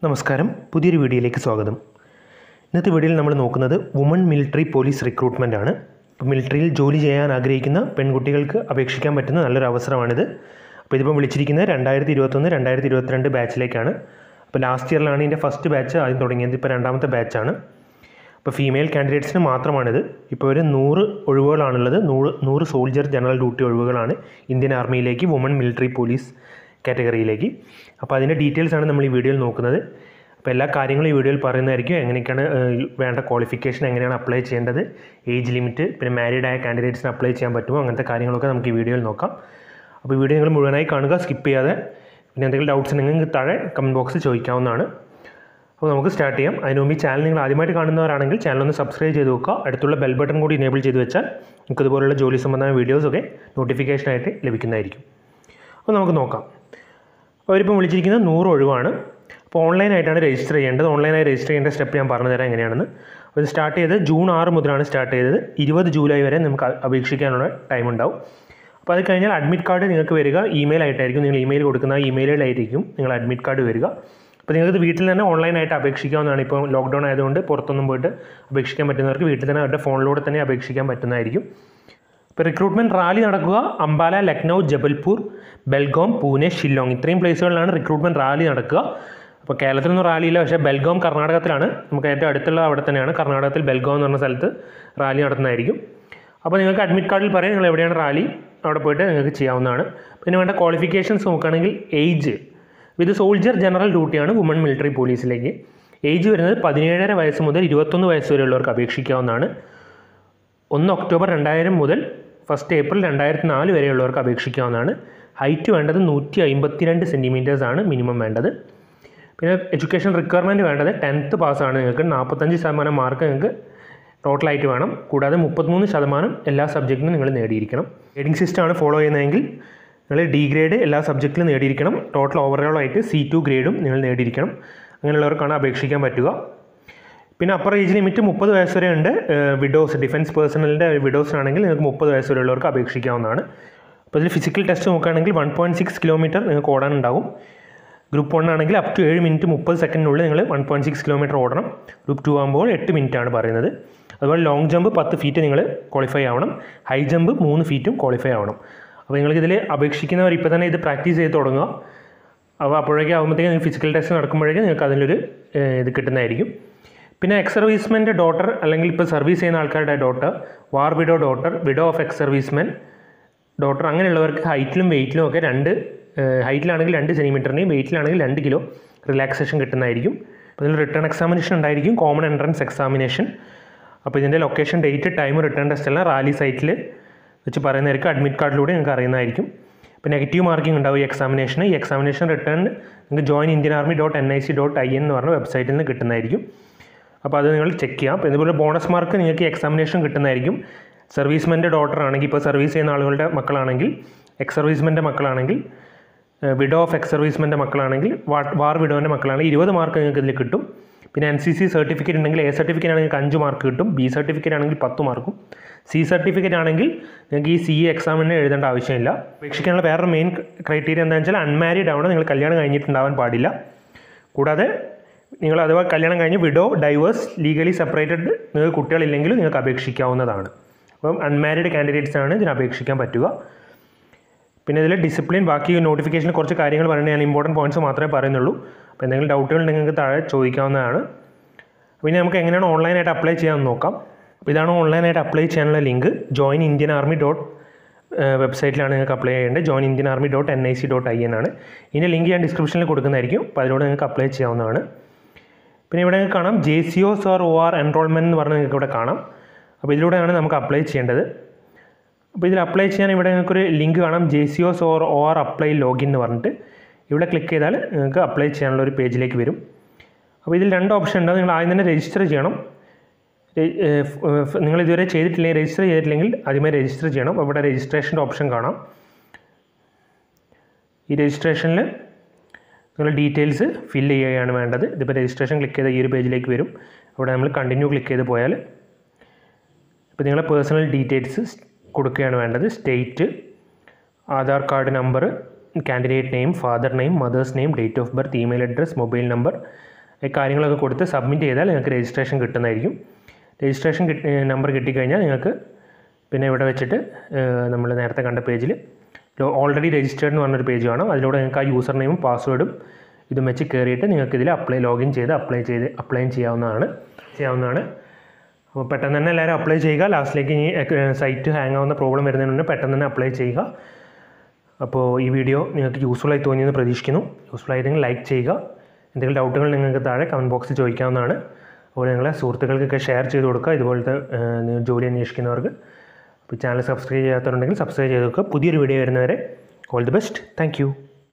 നമസ്കാരം പുതിയൊരു വീഡിയോയിലേക്ക് സ്വാഗതം ഇന്നത്തെ വീഡിയോയിൽ നമ്മൾ നോക്കുന്നത് വുമൺ മിലിറ്ററി പോലീസ് റിക്രൂട്ട്മെൻ്റ് ആണ് ഇപ്പോൾ മിലിറ്ററിയിൽ ജോലി ചെയ്യാൻ ആഗ്രഹിക്കുന്ന പെൺകുട്ടികൾക്ക് അപേക്ഷിക്കാൻ പറ്റുന്ന നല്ലൊരു അവസരമാണിത് അപ്പോൾ ഇതിപ്പോൾ വിളിച്ചിരിക്കുന്നത് രണ്ടായിരത്തി ഇരുപത്തൊന്ന് രണ്ടായിരത്തി ഇരുപത്തിരണ്ട് ബാച്ചിലേക്കാണ് അപ്പോൾ ലാസ്റ്റ് ഇയറിലാണ് ഇതിൻ്റെ ഫസ്റ്റ് ബാച്ച് ആദ്യം തുടങ്ങിയത് ഇപ്പോൾ രണ്ടാമത്തെ ബാച്ചാണ് അപ്പോൾ ഫീമെയിൽ കാൻഡിഡേറ്റ്സിന് മാത്രമാണിത് ഇപ്പോൾ ഒരു നൂറ് ഒഴിവുകളാണുള്ളത് നൂറ് നൂറ് സോൾജർ ജനറൽ ഡ്യൂട്ടി ഒഴിവുകളാണ് ഇന്ത്യൻ ആർമിയിലേക്ക് വുമൺ മിലിറ്ററി പോലീസ് കാറ്റഗറിയിലേക്ക് അപ്പോൾ അതിൻ്റെ ഡീറ്റെയിൽസ് ആണ് നമ്മൾ ഈ വീഡിയോയിൽ നോക്കുന്നത് അപ്പോൾ എല്ലാ കാര്യങ്ങളും ഈ വീഡിയോയിൽ പറയുന്നതായിരിക്കും എങ്ങനെയൊക്കെയാണ് ഏഹ്, വേണ്ട ക്വാളിഫിക്കേഷൻ എങ്ങനെയാണ് അപ്ലൈ ചെയ്യേണ്ടത് ഏജ് ലിമിറ്റ് പിന്നെ മാരീഡ് ആയ കാൻഡിഡേറ്റ്സിന് അപ്ലൈ ചെയ്യാൻ പറ്റുമോ അങ്ങനത്തെ കാര്യങ്ങളൊക്കെ നമുക്ക് ഈ വീഡിയോയിൽ നോക്കാം അപ്പോൾ ഈ വീഡിയോ നിങ്ങൾ മുഴുവനായി കാണുക സ്കിപ്പ് ചെയ്യാതെ പിന്നെ എന്തെങ്കിലും ഡൗട്ട്സ് ഉണ്ടെങ്കിൽ നിങ്ങൾക്ക് താഴെ കമൻറ്റ് ബോക്സിൽ ചോദിക്കാവുന്നതാണ് അപ്പോൾ നമുക്ക് സ്റ്റാർട്ട് ചെയ്യാം അതിന് മുമ്പ് ഈ ചാനൽ നിങ്ങൾ ആദ്യമായിട്ട് കാണുന്നവരാണെങ്കിൽ ചാനൽ ഒന്ന് സബ്സ്ക്രൈബ് ചെയ്ത് വെക്കുക അടുത്തുള്ള ബെൽ ബട്ടൺ കൂടി എനേബിൾ ചെയ്ത് വെച്ചാൽ നിങ്ങൾക്ക് ഇതുപോലുള്ള ജോലി സംബന്ധമായ വീഡിയോസൊക്കെ നോട്ടിഫിക്കേഷനായിട്ട് ലഭിക്കുന്നതായിരിക്കും അപ്പോൾ നമുക്ക് നോക്കാം അപ്പോൾ അവരിപ്പം വിളിച്ചിരിക്കുന്നത് നൂറ് ഒഴിവാണ് അപ്പോൾ ഓൺലൈനായിട്ടാണ് രജിസ്റ്റർ ചെയ്യേണ്ടത് ഓൺലൈനായി രജിസ്റ്റർ ചെയ്യേണ്ട സ്റ്റെപ്പ് ഞാൻ പറഞ്ഞു തരാം എങ്ങനെയാണെന്ന് അപ്പോൾ ഇത് സ്റ്റാർട്ട് ചെയ്തത് ജൂൺ ആറ് മുതലാണ് സ്റ്റാർട്ട് ചെയ്തത് ഇരുപത് ജൂലൈ വരെ നമുക്ക് അ- അപേക്ഷിക്കാനുള്ള ടൈം ഉണ്ടാവും അപ്പോൾ അത് കഴിഞ്ഞാൽ അഡ്മിറ്റ് കാർഡ് നിങ്ങൾക്ക് വരിക ഇമെയിൽ ആയിട്ടായിരിക്കും നിങ്ങൾ ഇമെയിൽ കൊടുക്കുന്ന ഇമെയിലായിരിക്കും നിങ്ങൾ അഡ്മിറ്റ് കാർഡ് വരിക അപ്പോൾ നിങ്ങൾക്ക് വീട്ടിൽ തന്നെ ഓൺലൈനായിട്ട് അപേക്ഷിക്കാവുന്നതാണ് ഇപ്പോൾ ലോക്ക്ഡൗൺ ആയതുകൊണ്ട് പുറത്തൊന്നും പോയിട്ട് അപേക്ഷിക്കാൻ പറ്റുന്നവർക്ക് വീട്ടിൽ തന്നെ അവരുടെ ഫോണിലൂടെ തന്നെ അപേക്ഷിക്കാൻ പറ്റുന്നതായിരിക്കും ഇപ്പോൾ റിക്രൂട്ട്മെൻറ്റ് റാലി നടക്കുക അംബാല ലക്നൗ ജബൽപൂർ ബെൽഗോം പൂനെ ഷില്ലോങ് ഇത്രയും പ്ലേസുകളിലാണ് റിക്രൂട്ട്മെൻറ്റ് റാലി നടക്കുക അപ്പോൾ കേരളത്തിലൊന്നും റാലിയില്ല പക്ഷേ ബെൽഗോം കർണാടകത്തിലാണ് നമുക്ക് ഏറ്റവും അടുത്തുള്ള അവിടെ തന്നെയാണ് കർണാടകത്തിൽ ബെൽഗോം എന്ന് പറഞ്ഞ സ്ഥലത്ത് റാലി നടത്തുന്നതായിരിക്കും അപ്പോൾ നിങ്ങൾക്ക് അഡ്മിറ്റ് കാർഡിൽ പറയാം നിങ്ങൾ എവിടെയാണ് റാലി അവിടെ പോയിട്ട് നിങ്ങൾക്ക് ചെയ്യാവുന്നതാണ് പിന്നെ വേണ്ട ക്വാളിഫിക്കേഷൻസ് നോക്കുകയാണെങ്കിൽ ഏജ് ഇത് സോൾജർ ജനറൽ ഡ്യൂട്ടിയാണ് വുമൺ മിലിറ്ററി പോലീസിലേക്ക് ഏജ് വരുന്നത് പതിനേഴര വയസ്സ് മുതൽ ഇരുപത്തൊന്ന് വയസ്സ് വരെയുള്ളവർക്ക് അപേക്ഷിക്കാവുന്നതാണ് ഒന്ന് ഒക്ടോബർ രണ്ടായിരം മുതൽ ഫസ്റ്റ് ഏപ്രിൽ രണ്ടായിരത്തി നാല് വരെയുള്ളവർക്ക് അപേക്ഷിക്കാവുന്നതാണ് ഹൈറ്റ് വേണ്ടത് നൂറ്റി അമ്പത്തിരണ്ട് സെൻറ്റിമീറ്റേഴ്സ് ആണ് മിനിമം വേണ്ടത് പിന്നെ എഡ്യൂക്കേഷൻ റിക്വയർമെൻറ്റ് വേണ്ടത് ടെൻത്ത് പാസ്സാണ് നിങ്ങൾക്ക് നാൽപ്പത്തഞ്ച് ശതമാനം മാർക്ക് നിങ്ങൾക്ക് ടോട്ടലായിട്ട് വേണം കൂടാതെ മുപ്പത്തിമൂന്ന് ശതമാനം എല്ലാ സബ്ജക്റ്റിനും നിങ്ങൾ നേടിയിരിക്കണം ഗ്രേഡിംഗ് സിസ്റ്റമാണ് ഫോളോ ചെയ്യുന്നതെങ്കിൽ നിങ്ങൾ ഡി ഗ്രേഡ് എല്ലാ സബ്ജക്റ്റിലും നേടിയിരിക്കണം ടോട്ടൽ ഓവറോൾ ആയിട്ട് സി ടു ഗ്രേഡും നിങ്ങൾ നേടിയിരിക്കണം അങ്ങനെയുള്ളവർക്കാണ് അപേക്ഷിക്കാൻ പറ്റുക പിന്നെ അപ്പർ ഏജ് ലിമിറ്റ് മുപ്പത് വയസ്സ് വരെ ഉണ്ട് വിഡോസ് ഡിഫൻസ് പേഴ്സണലിൻ്റെ വിഡോസിനാണെങ്കിൽ നിങ്ങൾക്ക് മുപ്പത് വയസ്സ് വരെയുള്ളവർക്ക് അപേക്ഷിക്കാവുന്നതാണ് അപ്പോൾ ഇതിൽ ഫിസിക്കൽ ടെസ്റ്റ് നോക്കുകയാണെങ്കിൽ വൺ പോയിൻറ്റ് സിക്സ് കിലോമീറ്റർ നിങ്ങൾക്ക് ഓടാനുണ്ടാവും ഗ്രൂപ്പ് വൺ ആണെങ്കിൽ അപ് ടു ഏഴ് മിനിറ്റ് മുപ്പത് സെക്കൻഡിനുള്ളിൽ നിങ്ങൾ വൺ പോയിൻറ്റ് സിക്സ് കിലോമീറ്റർ ഓടണം ഗ്രൂപ്പ് ടു ആകുമ്പോൾ എട്ട് മിനിറ്റ് ആണ് പറയുന്നത് അതുപോലെ ലോങ് ജമ്പ് പത്ത് ഫീറ്റ് നിങ്ങൾ ക്വാളിഫൈ ആവണം ഹൈ ജമ്പ് മൂന്ന് ഫീറ്റും ക്വാളിഫൈ ആവണം അപ്പോൾ നിങ്ങൾക്ക് ഇതിൽ അപേക്ഷിക്കുന്നവർ ഇപ്പോൾ തന്നെ ഇത് പ്രാക്ടീസ് ചെയ്ത് തുടങ്ങുക അപ്പോൾ അപ്പോഴേക്കും ആകുമ്പോഴത്തേക്കും നിങ്ങൾക്ക് ഫിസിക്കൽ ടെസ്റ്റ് നടക്കുമ്പോഴേക്കും നിങ്ങൾക്ക് അതിലൊരു ഏഹ്, ഇത് കിട്ടുന്നതായിരിക്കും പിന്നെ എക്സ് സർവീസ്മെൻ്റെ ഡോട്ടർ അല്ലെങ്കിൽ ഇപ്പോൾ സർവീസ് ചെയ്യുന്ന ആൾക്കാരുടെ daughter war widow daughter widow of ex servicemen daughter അങ്ങനെയുള്ളവർക്ക് ഹൈറ്റിലും വെയിറ്റിലും ഒക്കെ രണ്ട് ഹൈറ്റിലാണെങ്കിൽ രണ്ട് സെൻറ്റിമീറ്ററിൻ്റെയും വെയിറ്റിലാണെങ്കിൽ രണ്ട് കിലോ റിലാക്സേഷൻ കിട്ടുന്നതായിരിക്കും അപ്പോൾ ഇതിൽ റിട്ടേൺ എക്സാമിനേഷൻ ഉണ്ടായിരിക്കും കോമൺ എൻട്രൻസ് എക്സാമിനേഷൻ അപ്പോൾ ഇതിൻ്റെ location date time written test എല്ലാം റാലി സൈറ്റിൽ വെച്ച് പറയുന്നതായിരിക്കും അഡ്മിറ്റ് കാർഡിലൂടെ നിങ്ങൾക്ക് അറിയുന്നതായിരിക്കും ഇപ്പോൾ നെഗറ്റീവ് മാർക്കിംഗ് ഉണ്ടാവും ഈ എക്സാമിനേഷന് ഈ എക്സാമിനേഷൻ റിട്ടേൺ നിങ്ങൾക്ക് join Indian army dot N I C dot I N എന്ന് പറഞ്ഞ വെബ്സൈറ്റിൽ നിന്ന് കിട്ടുന്നതായിരിക്കും അപ്പോൾ അത് നിങ്ങൾ ചെക്ക് ചെയ്യാം അപ്പോൾ ഇതുപോലെ ബോണസ് മാർക്ക് നിങ്ങൾക്ക് എക്സാമിനേഷൻ കിട്ടുന്നതായിരിക്കും സർവീസ്മെൻ്റെ ഡോട്ടർ ആണെങ്കിൽ ഇപ്പോൾ സർവീസ് ചെയ്യുന്ന ആളുകളുടെ മക്കളാണെങ്കിൽ എക്സ് സർവീസ്മെൻ്റെ മക്കളാണെങ്കിൽ വിഡോ ഓഫ് എക്സ് സർവീസ്മെൻ്റെ മക്കളാണെങ്കിൽ വാ- വാർ വിഡോൻ്റെ മക്കളാണെങ്കിൽ ഇരുപത് മാർക്ക് നിങ്ങൾക്ക് ഇതിൽ കിട്ടും പിന്നെ എൻ സി സി സർട്ടിഫിക്കറ്റ് ഉണ്ടെങ്കിൽ എ സർട്ടിഫിക്കറ്റ് ആണെങ്കിൽ അഞ്ച് മാർക്ക് കിട്ടും ബി സർട്ടിഫിക്കറ്റ് ആണെങ്കിൽ പത്ത് മാർക്കും സി സർട്ടിഫിക്കറ്റ് ആണെങ്കിൽ നിങ്ങൾക്ക് ഈ സി എക്സാമിന് എഴുതേണ്ട ആവശ്യമില്ല അപേക്ഷിക്കാനുള്ള വേറൊരു മെയിൻ ക്രൈറ്റീരിയ എന്താണെന്ന് വെച്ചാൽ അൺമാരീഡ് ആവണം നിങ്ങൾ കല്യാണം കഴിഞ്ഞിട്ടുണ്ടാവാൻ പാടില്ല കൂടാതെ നിങ്ങൾ അഥവാ കല്യാണം കഴിഞ്ഞ് വിഡോ ഡൈവേഴ്സ് ലീഗലി സെപ്പറേറ്റഡ് നിങ്ങൾക്ക് കുട്ടികളില്ലെങ്കിലും നിങ്ങൾക്ക് അപേക്ഷിക്കാവുന്നതാണ് അപ്പം അൺമാരീഡ് കാൻഡിഡേറ്റ്സ് ആണ് ഇതിന് അപേക്ഷിക്കാൻ പറ്റുക പിന്നെ ഇതിൽ ഡിസിപ്ലിൻ ബാക്കി നോട്ടിഫിക്കേഷനിൽ കുറച്ച് കാര്യങ്ങൾ പറയുന്നത് ഞാൻ ഇമ്പോർട്ടൻറ്റ് പോയിന്റ്സ് മാത്രമേ പറയുന്നുള്ളൂ അപ്പോൾ എന്തെങ്കിലും ഡൗട്ടുകൾ ഉണ്ടെങ്കിൽ നിങ്ങൾക്ക് താഴെ ചോദിക്കാവുന്നതാണ് പിന്നെ നമുക്ക് എങ്ങനെയാണ് ഓൺലൈനായിട്ട് അപ്ലൈ ചെയ്യാമെന്ന് നോക്കാം അപ്പോൾ ഇതാണ് ഓൺലൈനായിട്ട് അപ്ലൈ ചെയ്യാനുള്ള link join Indian army dot വെബ്സൈറ്റിലാണ് നിങ്ങൾക്ക് അപ്ലൈ ചെയ്യേണ്ടത് join Indian army dot N I C dot I N ആണ് ഇതിൻ്റെ ലിങ്ക് ഞാൻ ഡിസ്ക്രിപ്ഷനിൽ കൊടുക്കുന്നതായിരിക്കും അപ്പോൾ അതിലൂടെ നിങ്ങൾക്ക് അപ്ലൈ ചെയ്യാവുന്നതാണ് പിന്നെ ഇവിടെ നിങ്ങൾക്ക് കാണാം J C Os or O R enrolment എന്ന് പറഞ്ഞ് നിങ്ങൾക്ക് ഇവിടെ കാണാം അപ്പോൾ ഇതിലൂടെയാണ് നമുക്ക് അപ്ലൈ ചെയ്യേണ്ടത് അപ്പോൾ ഇതിൽ അപ്ലൈ ചെയ്യാൻ ഇവിടെ നിങ്ങൾക്കൊരു ലിങ്ക് കാണാം J C Os or O R apply login എന്ന് പറഞ്ഞിട്ട് ഇവിടെ ക്ലിക്ക് ചെയ്താൽ നിങ്ങൾക്ക് അപ്ലൈ ചെയ്യാനുള്ള ഒരു പേജിലേക്ക് വരും അപ്പോൾ ഇതിൽ രണ്ട് ഓപ്ഷൻ ഉണ്ട് നിങ്ങൾ ആദ്യം തന്നെ രജിസ്റ്റർ ചെയ്യണം രെ- ഏഹ് ഫ്- ഏഹ് നിങ്ങൾ ഇതുവരെ ചെയ്തിട്ടില്ലെങ്കിൽ രജിസ്റ്റർ ചെയ്തിട്ടില്ലെങ്കിൽ ആദ്യമേ രജിസ്റ്റർ ചെയ്യണം അപ്പോൾ ഇവിടെ രജിസ്ട്രേഷൻ്റെ ഓപ്ഷൻ കാണാം ഈ രജിസ്ട്രേഷനിൽ നിങ്ങൾ ഡീറ്റെയിൽസ് ഫില്ല് ചെയ്യുകയാണ് വേണ്ടത് ഇതിപ്പോൾ രജിസ്ട്രേഷൻ ക്ലിക്ക് ചെയ്ത ഈ ഒരു പേജിലേക്ക് വരും അവിടെ നമ്മൾ കണ്ടിന്യൂ ക്ലിക്ക് ചെയ്ത് പോയാൽ ഇപ്പോൾ നിങ്ങളെ പേഴ്സണൽ ഡീറ്റെയിൽസ് കൊടുക്കുകയാണ് വേണ്ടത് state Aadhaar card number candidate name father name mother's name date of birth email address mobile number ഈ കാര്യങ്ങളൊക്കെ കൊടുത്ത് സബ്മിറ്റ് ചെയ്താൽ നിങ്ങൾക്ക് രജിസ്ട്രേഷൻ കിട്ടുന്നതായിരിക്കും രജിസ്ട്രേഷൻ കിട്ടി നമ്പർ കിട്ടിക്കഴിഞ്ഞാൽ നിങ്ങൾക്ക് പിന്നെ ഇവിടെ വെച്ചിട്ട് നമ്മൾ നേരത്തെ കണ്ട പേജിൽ ഓൾറെഡി രജിസ്റ്റേർഡ് എന്ന് പറഞ്ഞൊരു പേജ് കാണാം അതിലൂടെ നിങ്ങൾക്ക് ആ യൂസർ നെയിമും പാസ്വേഡും ഇതും വെച്ച് കയറിയിട്ട് നിങ്ങൾക്ക് ഇതിൽ അപ്ലൈ ലോഗിൻ ചെയ്ത് അപ്ലൈ ചെയ്ത് അപ്ലൈ ചെയ്യാവുന്നതാണ് ചെയ്യാവുന്നതാണ് അപ്പോൾ പെട്ടെന്ന് തന്നെ എല്ലാവരും അപ്ലൈ ചെയ്യുക ലാസ്റ്റിലേക്ക് ഈ സൈറ്റ് ഹാങ് ആവുന്ന പ്രോബ്ലം വരുന്നതിന് മുന്നേ പെട്ടെന്ന് തന്നെ അപ്ലൈ ചെയ്യുക അപ്പോൾ ഈ വീഡിയോ നിങ്ങൾക്ക് യൂസ്ഫുൾ ആയി തോന്നിയെന്ന് പ്രതീക്ഷിക്കുന്നു യൂസ്ഫുൾ ആയിരുന്നെങ്കിൽ ലൈക്ക് ചെയ്യുക എന്തെങ്കിലും ഡൗട്ടുകൾ നിങ്ങൾക്ക് താഴെ കമൻറ്റ് ബോക്സിൽ ചോദിക്കാവുന്നതാണ് അതുപോലെ നിങ്ങളെ സുഹൃത്തുക്കൾക്കൊക്കെ ഷെയർ ചെയ്ത് കൊടുക്കുക ഇതുപോലത്തെ ഏഹ്, ജോലി അന്വേഷിക്കുന്നവർക്ക് അപ്പോൾ ചാനൽ സബ്സ്ക്രൈബ് ചെയ്യാത്തവരുണ്ടെങ്കിൽ സബ്സ്ക്രൈബ് ചെയ്ത് വെക്കുക പുതിയൊരു വീഡിയോ വരുന്നവരെ ഓൾ ദി ബെസ്റ്റ് താങ്ക്